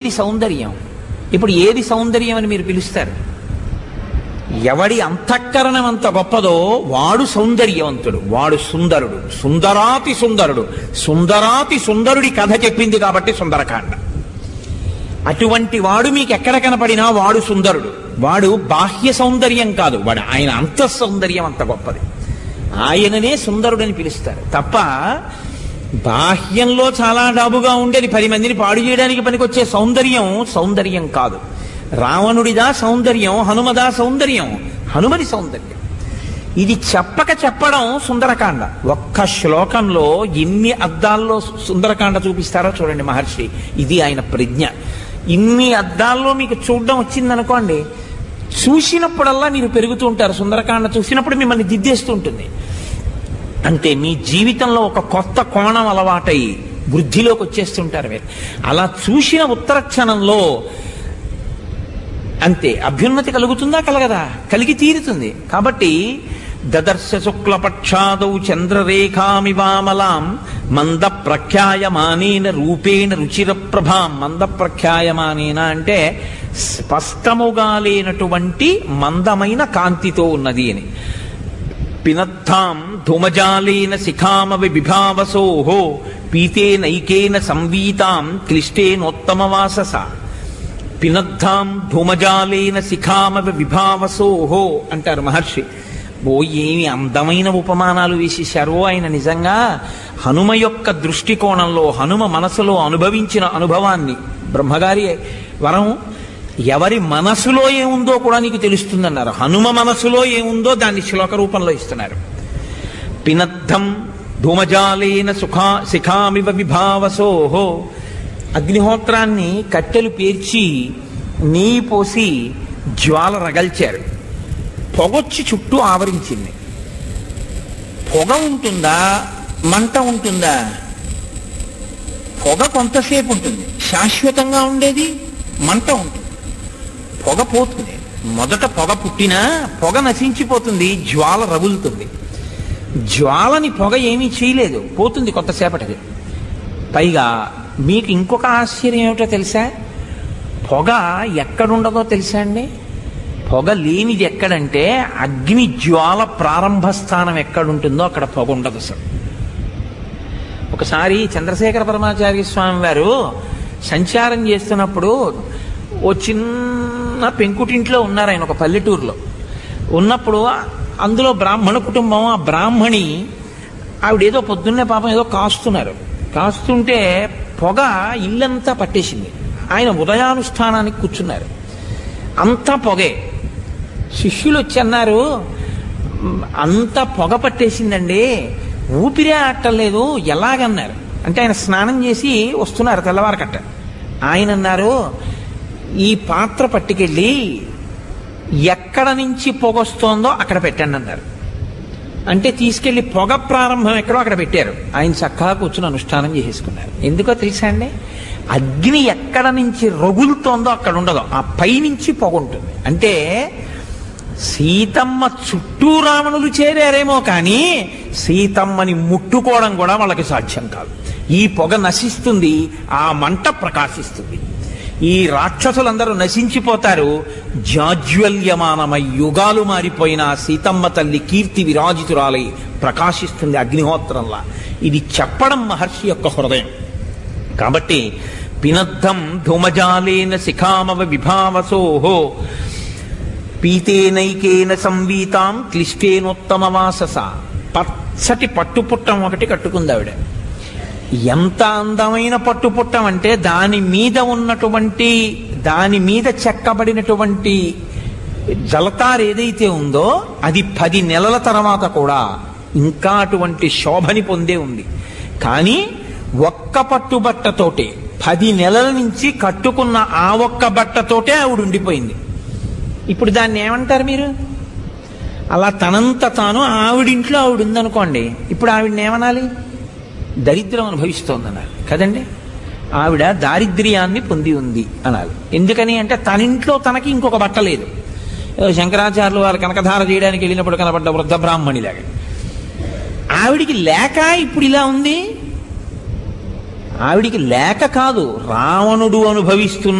ఏది సౌందర్యం ఇప్పుడు ఏది సౌందర్యం అని మీరు పిలుస్తారు ఎవడి అంతఃకరణం అంత గొప్పదో వాడు సౌందర్యవంతుడు వాడు సుందరుడు సుందరాతి సుందరుడు సుందరాతి సుందరుడి కథ చెప్పింది కాబట్టి సుందరకాండ అటువంటి వాడు మీకు ఎక్కడ కనపడినా వాడు సుందరుడు వాడు బాహ్య సౌందర్యం కాదు వాడు ఆయన అంత సౌందర్యం అంత గొప్పది ఆయననే సుందరుడని పిలుస్తారు తప్ప బాహ్యంలో చాలా డాబుగా ఉండేది పది మందిని పాడు చేయడానికి పనికొచ్చే సౌందర్యం సౌందర్యం కాదు రావణుడిదా సౌందర్యం హనుమదా సౌందర్యం హనుమది సౌందర్యం ఇది చెప్పక చెప్పడం సుందరకాండ ఒక్క శ్లోకంలో ఎన్ని అద్దాల్లో సుందరకాండ చూపిస్తారో చూడండి మహర్షి ఇది ఆయన ప్రజ్ఞ ఇన్ని అద్దాల్లో మీకు చూడడం వచ్చిందనుకోండి చూసినప్పుడల్లా మీరు పెరుగుతూ ఉంటారు సుందరకాండ చూసినప్పుడు మిమ్మల్ని దిద్దేస్తూ ఉంటుంది అంటే మీ జీవితంలో ఒక కొత్త కోణం అలవాటై వృద్ధిలోకి వచ్చేస్తుంటారు మీరు అలా చూసిన ఉత్తర క్షణంలో అంతే అభ్యున్నతి కలుగుతుందా కలగదా కలిగి తీరుతుంది కాబట్టి దదర్శ శుక్లపక్షాదౌ చంద్రరేఖామివామలాం మంద ప్రఖ్యాయమానేన రూపేణ రుచిర ప్రభాం మంద ప్రఖ్యాయమానేన అంటే స్పష్టముగా లేనటువంటి మందమైన కాంతితో ఉన్నది అని పినత్తాం ధూమజాలేన శిఖామవి విభావసోహో పీతేనైకేన సంవీతాం క్లిష్టేనోత్తమవాసస పినద్ధాం ధూమజాలేన శిఖామవి విభావసోహో అంటారు మహర్షి ఓ ఏమి అందమైన ఉపమానాలు వేసేశారో ఆయన నిజంగా హనుమ యొక్క దృష్టికోణంలో హనుమ మనసులో అనుభవించిన అనుభవాన్ని బ్రహ్మగారి వరం ఎవరి మనసులో ఏముందో కూడా నీకు తెలుస్తుందన్నారు హనుమ మనసులో ఏముందో దాన్ని శ్లోక రూపంలో ఇస్తున్నారు పినద్ధం ధూమజాలేన సుఖా శిఖామివ విభావసోహో అగ్నిహోత్రాన్ని కట్టెలు పేర్చి నెయ్యి పోసి జ్వాల రగల్చారు పొగొచ్చి చుట్టూ ఆవరించింది పొగ ఉంటుందా మంట ఉంటుందా పొగ కొంతసేపు ఉంటుంది శాశ్వతంగా ఉండేది మంట ఉంటుంది పొగ పోతుంది మొదట పొగ పుట్టినా పొగ నశించిపోతుంది జ్వాల రగులుతుంది జ్వాలని పొగ ఏమీ చేయలేదు పోతుంది కొంతసేపటికి పైగా మీకు ఇంకొక ఆశ్చర్యం ఏమిటో తెలుసా పొగ ఎక్కడుండదో తెలుసా అండి పొగ లేనిది ఎక్కడంటే అగ్ని జ్వాల ప్రారంభ స్థానం ఎక్కడుంటుందో అక్కడ పొగ ఉండదు అసలు ఒకసారి చంద్రశేఖర పరమాచార్య స్వామి వారు సంచారం చేస్తున్నప్పుడు ఓ చిన్న పెంకుటింట్లో ఉన్నారు ఆయన ఒక పల్లెటూరులో ఉన్నప్పుడు అందులో బ్రాహ్మణ కుటుంబం ఆ బ్రాహ్మణి ఆవిడ ఏదో పొద్దున్నే పాపం ఏదో కాస్తున్నారు కాస్తుంటే పొగ ఇల్లంతా పట్టేసింది ఆయన ఉదయానుష్ఠానానికి కూర్చున్నారు అంతా పొగే శిష్యులు వచ్చి అన్నారు "మ్, అంత పొగ పట్టేసిందండి ఊపిరే ఆటలేదు ఎలాగన్నారు అంటే ఆయన స్నానం చేసి వస్తున్నారు తెల్లవారకట్ట ఆయన అన్నారు ఈ పాత్ర పట్టుకెళ్ళి ఎక్కడ నుంచి పొగ వస్తోందో అక్కడ పెట్టండి అన్నారు అంటే తీసుకెళ్లి పొగ ప్రారంభం ఎక్కడో అక్కడ పెట్టారు ఆయన చక్కగా కూర్చుని అనుష్ఠానం చేసేసుకున్నారు ఎందుకో తెలుసా అండి అగ్ని ఎక్కడ నుంచి రగులుతోందో అక్కడ ఉండదు ఆ పై నుంచి పొగ ఉంటుంది అంటే సీతమ్మ చుట్టూ రావణులు చేరారేమో కానీ సీతమ్మని ముట్టుకోవడం కూడా వాళ్ళకి సాధ్యం కాదు ఈ పొగ నశిస్తుంది ఆ మంట ప్రకాశిస్తుంది ఈ రాక్షసులందరూ నశించిపోతారు జాజ్వల్యమానమై యుగాలు మారిపోయిన సీతమ్మ తల్లి కీర్తి విరాజితురాలై ప్రకాశిస్తుంది అగ్నిహోత్రంలా ఇది చెప్పడం మహర్షి యొక్క హృదయం కాబట్టి పినద్ధం ధూమజాలేన శిఖామవ విభావసోహో పీతేనైకేన సంవీతాం క్లిష్టేనోత్తమ వాసస పచ్చటి పట్టుపుట్టం ఒకటి కట్టుకుంది ఆవిడ ఎంత అందమైన పట్టుపుట్టం అంటే దాని మీద ఉన్నటువంటి దాని మీద చెక్కబడినటువంటి జలతారు ఏదైతే ఉందో అది పది నెలల తర్వాత కూడా ఇంకా అటువంటి శోభని పొందే ఉంది కానీ ఒక్క పట్టుబట్టతోటే పది నెలల నుంచి కట్టుకున్న ఆ ఒక్క బట్టతోటే ఆవిడ ఉండిపోయింది ఇప్పుడు దాన్ని ఏమంటారు మీరు అలా తనంత తాను ఆవిడింట్లో ఆవిడ ఉందనుకోండి ఇప్పుడు ఆవిడని ఏమనాలి దరిద్రం అనుభవిస్తోందన్నారు కదండి ఆవిడ దారిద్ర్యాన్ని పొంది ఉంది అనాలి ఎందుకని అంటే తన ఇంట్లో తనకి ఇంకొక బట్ట లేదు ఏదో శంకరాచార్యులు వారు కనకధార చేయడానికి వెళ్ళినప్పుడు కనబడ్డ వృద్ధ బ్రాహ్మణిలాగా ఆవిడికి లేక ఇప్పుడు ఇలా ఉంది ఆవిడికి లేక కాదు రావణుడు అనుభవిస్తున్న